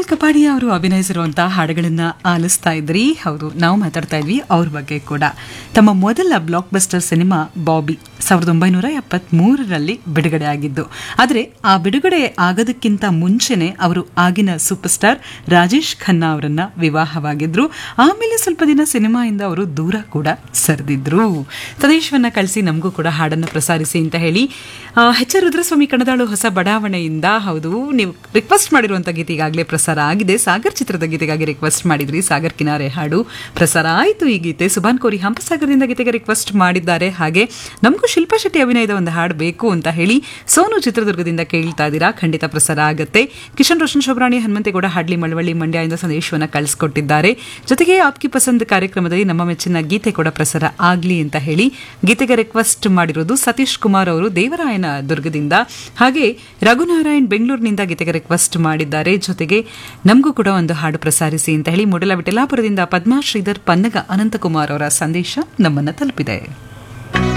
ವಿಠಲ್ ಕಪಾಡಿಯ ಅವರು ಅಭಿನಯಿಸಿರುವಂತಹ ಹಾಡುಗಳನ್ನ ಆಲಿಸ್ತಾ ಇದ್ರಿ ಹೌದು ನಾವು ಮಾತಾಡ್ತಾ ಇದ್ವಿ ಅವ್ರ ಬಗ್ಗೆ ಕೂಡ ತಮ್ಮ ಮೊದಲ ಬ್ಲಾಕ್ ಬಸ್ಟರ್ ಸಿನಿಮಾ ಬಾಬಿ ಸಾವಿರದ ಒಂಬೈನೂರ ಎಪ್ಪತ್ಮೂರರಲ್ಲಿ ಬಿಡುಗಡೆ ಆಗಿದ್ದು ಆದರೆ ಆ ಬಿಡುಗಡೆ ಆಗೋದಕ್ಕಿಂತ ಮುಂಚೆನೆ ಅವರು ಆಗಿನ ಸೂಪರ್ ಸ್ಟಾರ್ ರಾಜೇಶ್ ಖನ್ನಾ ಅವರನ್ನ ವಿವಾಹವಾಗಿದ್ರು ಆಮೇಲೆ ಸ್ವಲ್ಪ ದಿನ ಸಿನಿಮಾಯಿಂದ ಅವರು ದೂರ ಕೂಡ ಸರಿದಿದ್ರು ತದೇಶವನ್ನ ಕಳಿಸಿ ನಮಗೂ ಕೂಡ ಹಾಡನ್ನು ಪ್ರಸಾರಿಸಿ ಅಂತ ಹೇಳಿ ಎಚ್ ಆರ್ ರುದ್ರಸ್ವಾಮಿ ಕಣದಾಳು ಹೊಸ ಬಡಾವಣೆಯಿಂದ ಹೌದು ನೀವು ರಿಕ್ವೆಸ್ಟ್ ಮಾಡಿರುವಂತ ಗೀತೆ ಈಗಾಗಲೇ ಪ್ರಸಾರ ಆಗಿದೆ ಸಾಗರ್ ಚಿತ್ರದ ಗೀತೆಗಾಗಿ ರಿಕ್ವೆಸ್ಟ್ ಮಾಡಿದ್ರಿ ಸಾಗರ್ ಕಿನಾರೆ ಹಾಡು ಪ್ರಸಾರ ಆಯಿತು ಈ ಗೀತೆ ಸುಭಾನ್ ಕೋರಿ ಹಂಪಸಾಗರದಿಂದ ಗೀತೆಗೆ ರಿಕ್ವೆಸ್ಟ್ ಮಾಡಿದ್ದಾರೆ ಹಾಗೆ ನಮಗೂ ಶಿಲ್ಪಾ ಶೆಟ್ಟಿ ಅಭಿನಯದ ಒಂದು ಹಾಡು ಬೇಕು ಅಂತ ಹೇಳಿ ಸೋನು ಚಿತ್ರದುರ್ಗದಿಂದ ಕೇಳ್ತಾ ಇದ್ದೀರಾ ಖಂಡಿತ ಪ್ರಸಾರ ಆಗುತ್ತೆ ಕಿಶನ್ ರೋಷನ್ ಶೋಭರಾಣಿ ಹನುಮಂತೇಗೌಡ ಹಾಡ್ಲಿ ಮಳವಳ್ಳಿ ಮಂಡ್ಯದಿಂದ ಸಂದೇಶವನ್ನು ಕಳಿಸ್ಕೊಟ್ಟಿದ್ದಾರೆ ಜೊತೆಗೆ ಆಪ್ಕಿ ಪಸಂದ್ ಕಾರ್ಯಕ್ರಮದಲ್ಲಿ ನಮ್ಮ ಮೆಚ್ಚಿನ ಗೀತೆ ಕೂಡ ಪ್ರಸಾರ ಆಗ್ಲಿ ಅಂತ ಹೇಳಿ ಗೀತೆಗೆ ರಿಕ್ವೆಸ್ಟ್ ಮಾಡಿರೋದು ಸತೀಶ್ ಕುಮಾರ್ ಅವರು ದೇವರಾಯನ ದುರ್ಗದಿಂದ ಹಾಗೆ ರಘುನಾರಾಯಣ್ ಬೆಂಗಳೂರಿನಿಂದ ಗೀತೆಗೆ ರಿಕ್ವೆಸ್ಟ್ ಮಾಡಿದ್ದಾರೆ ಜೊತೆಗೆ ನಮಗೂ ಕೂಡ ಒಂದು ಹಾಡು ಪ್ರಸಾರಿಸಿ ಅಂತ ಹೇಳಿ ಮೂಡಲ ವಿಠಲಾಪುರದಿಂದ ಪದ್ಮಾ ಶ್ರೀಧರ್ ಪನ್ನಗ ಅನಂತಕುಮಾರ್ ಅವರ ಸಂದೇಶ ನಮ್ಮನ್ನ ತಲುಪಿದೆ